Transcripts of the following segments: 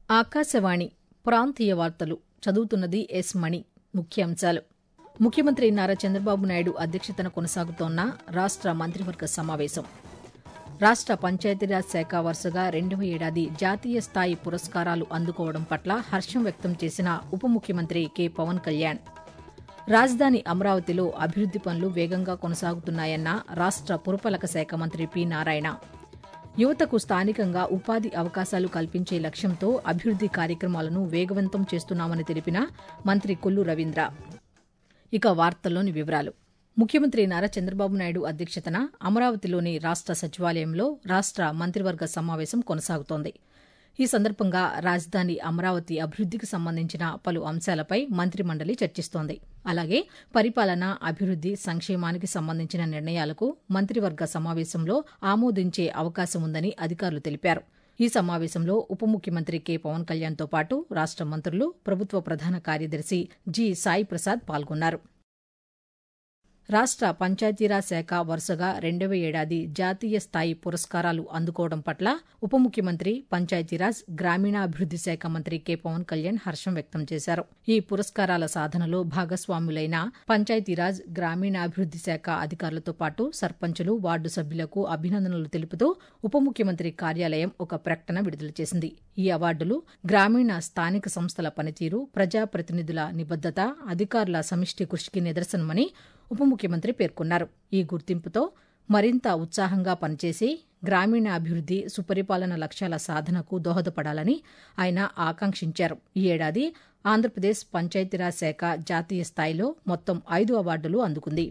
ఆకాశవాణి ప్రాంతీయ వార్తలు చదువుతున్నది ఎస్ మణి ముఖ్యాంశాలు ముఖ్యమంత్రి నారా చంద్రబాబు నాయుడు అధ్యక్షతన కొనసాగుతోన్న రాష్ట మంత్రివర్గ సమావేశం రాష్ట పంచాయతీరాజ్ శాఖ వరుసగా రెండవ ఏడాది జాతీయ స్థాయి పురస్కారాలు అందుకోవడం పట్ల హర్షం వ్యక్తం చేసిన ఉప ముఖ్యమంత్రి కె పవన్ కళ్యాణ్ రాజధాని అమరావతిలో అభివృద్ది పనులు వేగంగా కొనసాగుతున్నాయన్న రాష్ట పురపాలక శాఖ మంత్రి పి నారాయణ యువతకు స్థానికంగా ఉపాధి అవకాశాలు కల్పించే లక్ష్యంతో అభివృద్ది కార్యక్రమాలను వేగవంతం చేస్తున్నామని తెలిపిన మంత్రి కొల్లు రవీంద్ర ఇక వార్తల్లోని వివరాలు ముఖ్యమంత్రి నారా చంద్రబాబు నాయుడు అధ్యక్షతన అమరావతిలోని రాష్ట సచివాలయంలో రాష్ట మంత్రివర్గ సమావేశం కొనసాగుతోంది ఈ సందర్భంగా రాజధాని అమరావతి అభివృద్దికి సంబంధించిన పలు అంశాలపై మంత్రిమండలి చర్చిస్తోంది అలాగే పరిపాలన అభివృద్ది సంక్షేమానికి సంబంధించిన నిర్ణయాలకు మంత్రివర్గ సమావేశంలో ఆమోదించే అవకాశం ఉందని అధికారులు తెలిపారు ఈ సమావేశంలో ఉప ముఖ్యమంత్రి కె పవన్ కళ్యాణ్తో పాటు రాష్ట మంత్రులు ప్రభుత్వ ప్రధాన కార్యదర్శి జి సాయి ప్రసాద్ పాల్గొన్నారు రాష్ట పంచాయతీరాజ్ శాఖ వరుసగా రెండవ ఏడాది జాతీయ స్థాయి పురస్కారాలు అందుకోవడం పట్ల ఉప ముఖ్యమంత్రి పంచాయతీరాజ్ గ్రామీణాభివృద్ది శాఖ మంత్రి కె పవన్ కళ్యాణ్ హర్షం వ్యక్తం చేశారు ఈ పురస్కారాల సాధనలో భాగస్వాములైన పంచాయతీరాజ్ గ్రామీణాభివృద్ది శాఖ అధికారులతో పాటు సర్పంచులు వార్డు సభ్యులకు అభినందనలు తెలుపుతూ ఉప ముఖ్యమంత్రి కార్యాలయం ఒక ప్రకటన విడుదల చేసింది ఈ అవార్డులు గ్రామీణ స్థానిక సంస్థల పనితీరు ప్రజాప్రతినిధుల నిబద్దత అధికారుల సమిష్టి కృషికి నిదర్శనమని ఉప ముఖ్యమంత్రి పేర్కొన్నారు ఈ గుర్తింపుతో మరింత ఉత్సాహంగా పనిచేసి గ్రామీణాభివృద్ది సుపరిపాలన లక్ష్యాల సాధనకు దోహదపడాలని ఆయన ఆకాంక్షించారు ఈ ఏడాది ఆంధ్రప్రదేశ్ పంచాయతీరాజ్ శాఖ జాతీయ స్థాయిలో మొత్తం ఐదు అవార్డులు అందుకుంది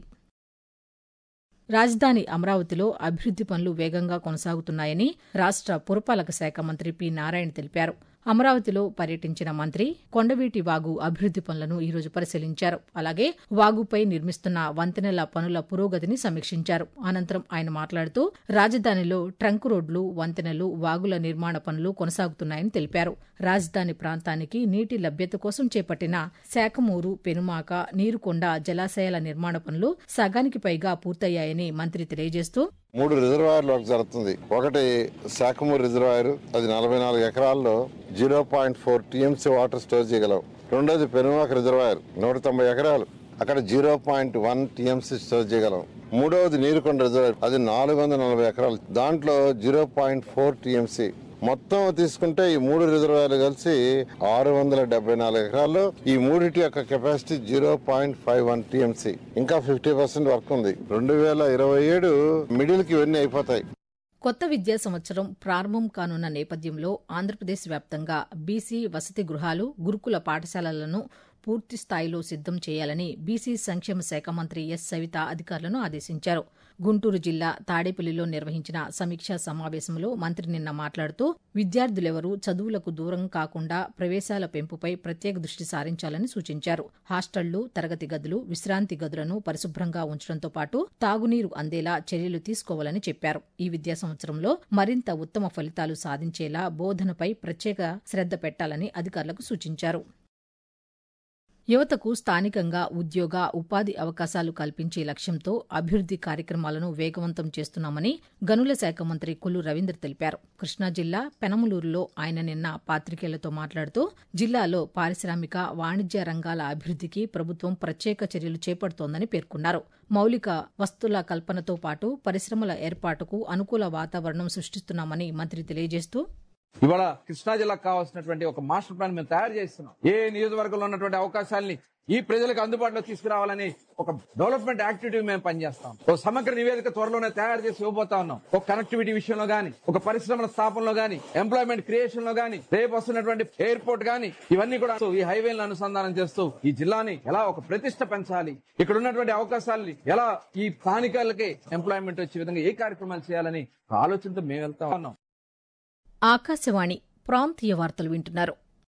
రాజధాని అమరావతిలో అభివృద్ది పనులు వేగంగా కొనసాగుతున్నాయని రాష్ట పురపాలక శాఖ మంత్రి పి నారాయణ తెలిపారు అమరావతిలో పర్యటించిన మంత్రి కొండవీటి వాగు అభివృద్ది పనులను ఈరోజు పరిశీలించారు అలాగే వాగుపై నిర్మిస్తున్న వంతెనల పనుల పురోగతిని సమీక్షించారు అనంతరం ఆయన మాట్లాడుతూ రాజధానిలో ట్రంక్ రోడ్లు వంతెనలు వాగుల నిర్మాణ పనులు కొనసాగుతున్నాయని తెలిపారు రాజధాని ప్రాంతానికి నీటి లభ్యత కోసం చేపట్టిన శాఖమూరు పెనుమాక నీరుకొండ జలాశయాల నిర్మాణ పనులు సగానికి పైగా పూర్తయ్యాయని మంత్రి తెలియజేస్తూ మూడు రిజర్వాయర్లు వర్క్ జరుగుతుంది ఒకటి శాఖమూరు రిజర్వాయర్ అది నలభై నాలుగు ఎకరాల్లో zero point four TMC water store చేయగలవు రెండోది పెనుమాక రిజర్వాయర్ నూట తొంభై ఎకరాలు అక్కడ zero point one TMC store చేయగలం మూడవది నీరుకొండ రిజర్వాయర్ అది నాలుగు వందల నలభై ఎకరాలు దాంట్లో జీరో పాయింట్ ఫోర్ టీఎంసీ మొత్తం తీసుకుంటే ఈ మూడు రిజర్వాయర్లు కలిసి ఆరు వందల డెబ్బై నాలుగు ఎకరాల్లో ఈ మూడిటి యొక్క capacity zero point five one TMC ఇంకా ఫిఫ్టీ పర్సెంట్ వర్క్ ఉంది రెండు వేల ఇరవై ఏడు మిడిల్ కి ఇవన్నీ అయిపోతాయి కొత్త విద్యా సంవత్సరం ప్రారంభం కానున్న నేపథ్యంలో ఆంధ్రప్రదేశ్ వ్యాప్తంగా బీసీ వసతి గృహాలు గురుకుల పాఠశాలలను పూర్తి స్థాయిలో సిద్దం చేయాలని బీసీ సంక్షేమ శాఖ మంత్రి ఎస్ సవిత అధికారులను ఆదేశించారు గుంటూరు జిల్లా తాడేపల్లిలో నిర్వహించిన సమీక్షా సమావేశంలో మంత్రి నిన్న మాట్లాడుతూ విద్యార్థులెవరూ చదువులకు దూరం కాకుండా ప్రవేశాల పెంపుపై ప్రత్యేక దృష్టి సారించాలని సూచించారు హాస్టళ్లు తరగతి గదులు విశ్రాంతి గదులను పరిశుభ్రంగా ఉంచడంతో పాటు తాగునీరు అందేలా చర్యలు తీసుకోవాలని చెప్పారు ఈ విద్యా సంవత్సరంలో మరింత ఉత్తమ ఫలితాలు సాధించేలా బోధనపై ప్రత్యేక శ్రద్ధ పెట్టాలని అధికారులకు సూచించారు యువతకు స్థానికంగా ఉద్యోగ ఉపాధి అవకాశాలు కల్పించే లక్ష్యంతో అభివృద్ది కార్యక్రమాలను వేగవంతం చేస్తున్నామని గనుల శాఖ మంత్రి కొల్లు రవీంద్ర తెలిపారు కృష్ణా జిల్లా పెనమలూరులో ఆయన నిన్న పాతికేయులతో మాట్లాడుతూ జిల్లాలో పారిశ్రామిక వాణిజ్య రంగాల అభివృద్దికి ప్రభుత్వం ప్రత్యేక చర్యలు చేపడుతోందని పేర్కొన్నారు మౌలిక వస్తుల కల్పనతో పాటు పరిశ్రమల ఏర్పాటుకు అనుకూల వాతావరణం సృష్టిస్తున్నామని మంత్రి తెలియజేస్తూ ఇవాళ కృష్ణా జిల్లాకు కావాల్సినటువంటి ఒక మాస్టర్ ప్లాన్ మేము తయారు చేస్తున్నాం ఏ నియోజకవర్గంలో ఉన్నటువంటి అవకాశాలని ఈ ప్రజలకు అందుబాటులో తీసుకురావాలని ఒక డెవలప్మెంట్ యాక్టివిటీ మేము పనిచేస్తాం ఒక సమగ్ర నివేదిక త్వరలోనే తయారు చేసి ఇవ్వబోతా ఉన్నాం ఒక కనెక్టివిటీ విషయంలో గానీ ఒక పరిశ్రమల స్థాపనలో గానీ ఎంప్లాయ్మెంట్ క్రియేషన్ లో గానీ రేపు వస్తున్నటువంటి ఎయిర్పోర్ట్ గానీ ఇవన్నీ కూడా ఈ హైవేలను అనుసంధానం చేస్తూ ఈ జిల్లాని ఎలా ఒక ప్రతిష్ట పెంచాలి ఇక్కడ ఉన్నటువంటి అవకాశాలని ఎలా ఈ స్థానికులకి ఎంప్లాయ్మెంట్ వచ్చే విధంగా ఏ కార్యక్రమాలు చేయాలని ఆలోచనతో మేము వెళ్తా ఉన్నాం ఆకాశవాణి ప్రాంతీయ వార్తలు వింటున్నారు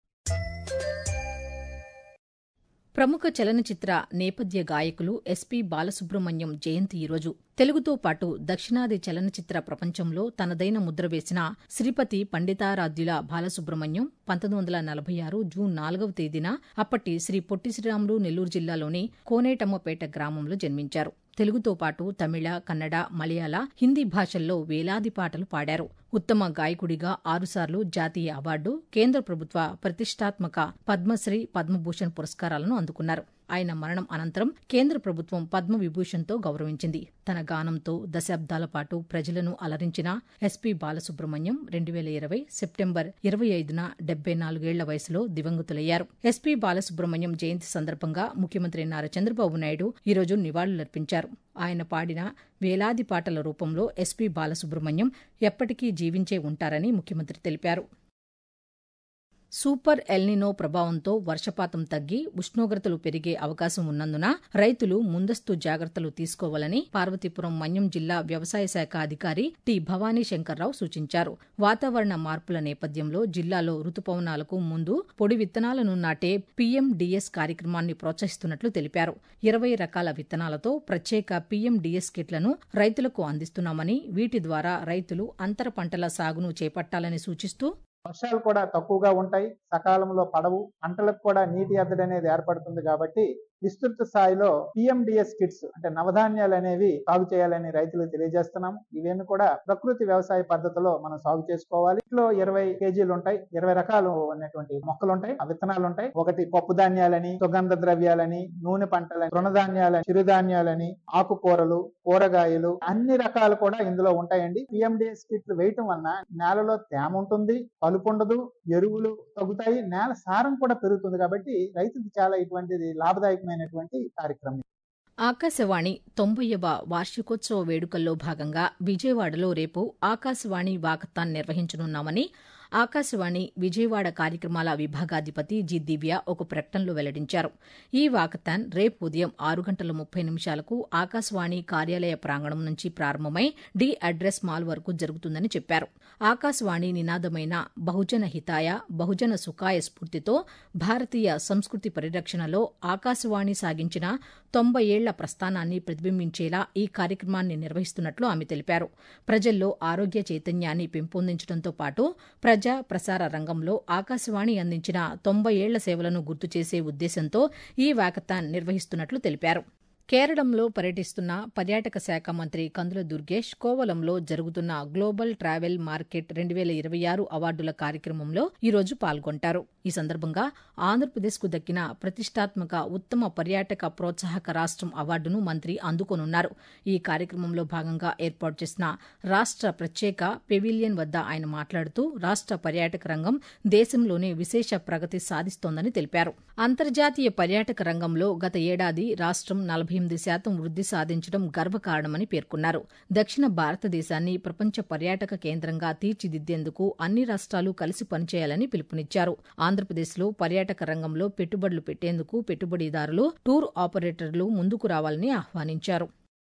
ప్రముఖ చలనచిత్ర నేపథ్య గాయకులు ఎస్పీ బాలసుబ్రహ్మణ్యం జయంతి ఈరోజు తెలుగుతో పాటు దక్షిణాది చలనచిత్ర ప్రపంచంలో తనదైన ముద్ర వేసిన శ్రీపతి పండితారాధ్యుల బాలసుబ్రహ్మణ్యం పంతొమ్మిది వందల నలభై ఆరు జూన్ నాలుగవ తేదీన అప్పటి శ్రీ పొట్టి శ్రీరాములు నెల్లూరు జిల్లాలోని కోనేటమ్మపేట గ్రామంలో జన్మించారు తెలుగుతో పాటు తమిళ కన్నడ మలయాళ హిందీ భాషల్లో వేలాది పాటలు పాడారు ఉత్తమ గాయకుడిగా ఆరుసార్లు జాతీయ అవార్డు కేంద్ర ప్రభుత్వ ప్రతిష్టాత్మక పద్మశ్రీ పద్మభూషణ్ పురస్కారాలను అందుకున్నారు ఆయన మరణం అనంతరం కేంద్ర ప్రభుత్వం పద్మ విభూషణ్తో గౌరవించింది తన గానంతో దశాబ్దాల పాటు ప్రజలను అలరించిన ఎస్పీ బాలసుబ్రహ్మణ్యం రెండు వేల ఇరవై సెప్టెంబర్ ఇరవై ఐదున డెబ్బై నాలుగేళ్ల వయసులో దివంగతులయ్యారు ఎస్పీ బాలసుబ్రహ్మణ్యం జయంతి సందర్భంగా ముఖ్యమంత్రి నారా చంద్రబాబు నాయుడు ఈరోజు నివాళులర్పించారు ఆయన పాడిన వేలాది పాటల రూపంలో ఎస్పీ బాలసుబ్రహ్మణ్యం ఎప్పటికీ జీవించే ఉంటారని ముఖ్యమంత్రి తెలిపారు సూపర్ ఎల్నినో ప్రభావంతో వర్షపాతం తగ్గి ఉష్ణోగ్రతలు పెరిగే అవకాశం ఉన్నందున రైతులు ముందస్తు జాగ్రత్తలు తీసుకోవాలని పార్వతీపురం మన్యం జిల్లా వ్యవసాయ శాఖ అధికారి టి భవానీ శంకర్రావు సూచించారు వాతావరణ మార్పుల నేపథ్యంలో జిల్లాలో రుతుపవనాలకు ముందు పొడి విత్తనాలను నాటే పీఎండీఎస్ కార్యక్రమాన్ని ప్రోత్సహిస్తున్నట్లు తెలిపారు ఇరవై రకాల విత్తనాలతో ప్రత్యేక పీఎండీఎస్ కిట్లను రైతులకు అందిస్తున్నామని వీటి ద్వారా రైతులు అంతర పంటల సాగును చేపట్టాలని సూచిస్తూ వర్షాలు కూడా తక్కువగా ఉంటాయి సకాలంలో పడవు పంటలకు కూడా నీటి ఎద్దడి అనేది ఏర్పడుతుంది కాబట్టి విస్తృత స్థాయిలో పిఎండిఎస్ కిట్స్ అంటే నవధాన్యాలు అనేవి సాగు చేయాలని రైతులకు తెలియజేస్తున్నాము ఇవేమి కూడా ప్రకృతి వ్యవసాయ పద్ధతిలో మనం సాగు చేసుకోవాలి ఇంట్లో ఇరవై కేజీలు ఉంటాయి ఇరవై రకాలు ఉన్నటువంటి మొక్కలు ఉంటాయి ఆ విత్తనాలు ఉంటాయి ఒకటి పప్పు ధాన్యాలని సుగంధ ద్రవ్యాలని నూనె పంటలని తృణధాన్యాలని చిరుధాన్యాలని ఆకుకూరలు కూరగాయలు అన్ని రకాలు కూడా ఇందులో ఉంటాయండి పిఎండిఎస్ కిట్లు వేయటం వలన నేలలో తేమ ఉంటుంది కలుపు ఉండదు ఎరువులు తగ్గుతాయి నేల సారం కూడా పెరుగుతుంది కాబట్టి రైతుకి చాలా ఇటువంటిది లాభదాయకమైనటువంటి కార్యక్రమం ఆకాశవాణి తొంభైవ వార్షికోత్సవ వేడుకల్లో భాగంగా విజయవాడలో రేపు ఆకాశవాణి వాకథాన్ నిర్వహించనున్నామని ఆకాశవాణి విజయవాడ కార్యక్రమాల విభాగాధిపతి జి దివ్య ఒక ప్రకటనలో వెల్లడించారు ఈ వాకథాన్ రేపు ఉదయం ఆరు గంటల ముప్పై నిమిషాలకు ఆకాశవాణి కార్యాలయ ప్రాంగణం నుంచి ప్రారంభమై డి అడ్రస్ మాల్ వరకు జరుగుతుందని చెప్పారు ఆకాశవాణి నినాదమైన బహుజన హితాయ బహుజన సుఖాయ స్ఫూర్తితో భారతీయ సంస్కృతి పరిరక్షణలో ఆకాశవాణి సాగించిన తొంభై ఏళ్ల ప్రస్థానాన్ని ప్రతిబింబించేలా ఈ కార్యక్రమాన్ని నిర్వహిస్తున్నట్లు ఆమె తెలిపారు ప్రజల్లో ఆరోగ్య చైతన్యాన్ని పెంపొందించడంతో పాటు ప్రజా ప్రసార రంగంలో ఆకాశవాణి అందించిన తొంభై ఏళ్ల సేవలను గుర్తు చేసే ఉద్దేశంతో ఈ వాకథాన్ నిర్వహిస్తున్నట్లు తెలిపారు కేరళంలో పర్యటిస్తున్న పర్యాటక శాఖ మంత్రి కందుల దుర్గేష్ కోవలంలో జరుగుతున్న గ్లోబల్ ట్రావెల్ మార్కెట్ రెండు వేల ఇరవై ఆరు అవార్డుల కార్యక్రమంలో ఈరోజు పాల్గొంటారు ఈ సందర్భంగా ఆంధ్రప్రదేశ్కు దక్కిన ప్రతిష్టాత్మక ఉత్తమ పర్యాటక ప్రోత్సాహక రాష్టం అవార్డును మంత్రి అందుకోనున్నారు ఈ కార్యక్రమంలో భాగంగా ఏర్పాటు చేసిన రాష్ట ప్రత్యేక పెవిలియన్ వద్ద ఆయన మాట్లాడుతూ రాష్ట పర్యాటక రంగం దేశంలోనే విశేష ప్రగతి సాధిస్తోందని తెలిపారు అంతర్జాతీయ పర్యాటక రంగంలో గత ఏడాది రాష్టం నలభై ఎనిమిది శాతం వృద్ధి సాధించడం గర్వకారణమని పేర్కొన్నారు దక్షిణ భారతదేశాన్ని ప్రపంచ పర్యాటక కేంద్రంగా తీర్చిదిద్దేందుకు అన్ని రాష్ట్రాలు కలిసి పనిచేయాలని పిలుపునిచ్చారు ఆంధ్రప్రదేశ్లో పర్యాటక రంగంలో పెట్టుబడులు పెట్టేందుకు పెట్టుబడిదారులు టూర్ ఆపరేటర్లు ముందుకు రావాలని ఆహ్వానించారు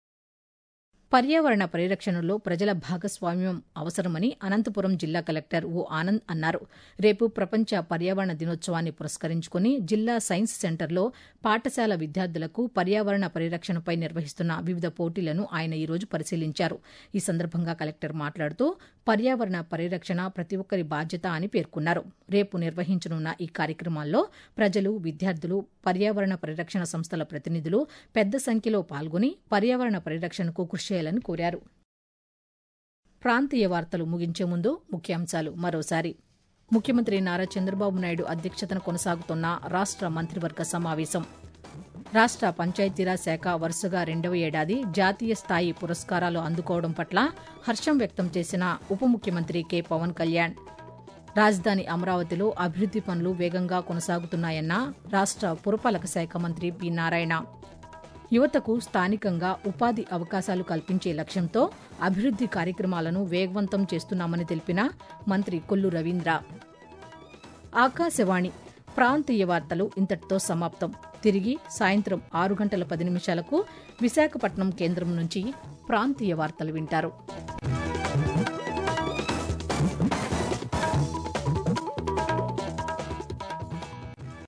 పర్యావరణ పరిరక్షణలో ప్రజల భాగస్వామ్యం అవసరమని అనంతపురం జిల్లా కలెక్టర్ ఓ ఆనంద్ అన్నారు రేపు ప్రపంచ పర్యావరణ దినోత్సవాన్ని పురస్కరించుకుని జిల్లా సైన్స్ సెంటర్లో పాఠశాల విద్యార్థులకు పర్యావరణ పరిరక్షణపై నిర్వహిస్తున్న వివిధ పోటీలను ఆయన ఈరోజు పరిశీలించారు ఈ సందర్భంగా కలెక్టర్ మాట్లాడుతూ పర్యావరణ పరిరక్షణ ప్రతి ఒక్కరి బాధ్యత అని పేర్కొన్నారు రేపు నిర్వహించనున్న ఈ కార్యక్రమాల్లో ప్రజలు విద్యార్థులు పర్యావరణ పరిరక్షణ సంస్థల ప్రతినిధులు పెద్ద సంఖ్యలో పాల్గొని పర్యావరణ పరిరక్షణకు కృషి చేయాలని కోరారు ప్రాంతీయ వార్తలు ముగించే ముందు ముఖ్యాంశాలు మరోసారి ముఖ్యమంత్రి నారా చంద్రబాబు నాయుడు అధ్యక్షతన కొనసాగుతున్న రాష్ట మంత్రివర్గ సమావేశం రాష్ట పంచాయతీరాజ్ శాఖ వరుసగా రెండవ ఏడాది జాతీయ స్థాయి పురస్కారాలు అందుకోవడం పట్ల హర్షం వ్యక్తం చేసిన ఉప ముఖ్యమంత్రి కె పవన్ కళ్యాణ్ రాజధాని అమరావతిలో అభివృద్ది పనులు వేగంగా కొనసాగుతున్నాయన్న రాష్ట పురపాలక శాఖ మంత్రి పి నారాయణ యువతకు స్థానికంగా ఉపాధి అవకాశాలు కల్పించే లక్ష్యంతో అభివృద్ది కార్యక్రమాలను వేగవంతం చేస్తున్నామని తెలిపిన మంత్రి కొల్లు రవీంద్ర ఆకాశవాణి ప్రాంతీయ వార్తలు ఇంతటితో సమాప్తం తిరిగి సాయంత్రం ఆరు గంటల పది నిమిషాలకు విశాఖపట్నం కేంద్రం నుంచి ప్రాంతీయ వార్తలు వింటారు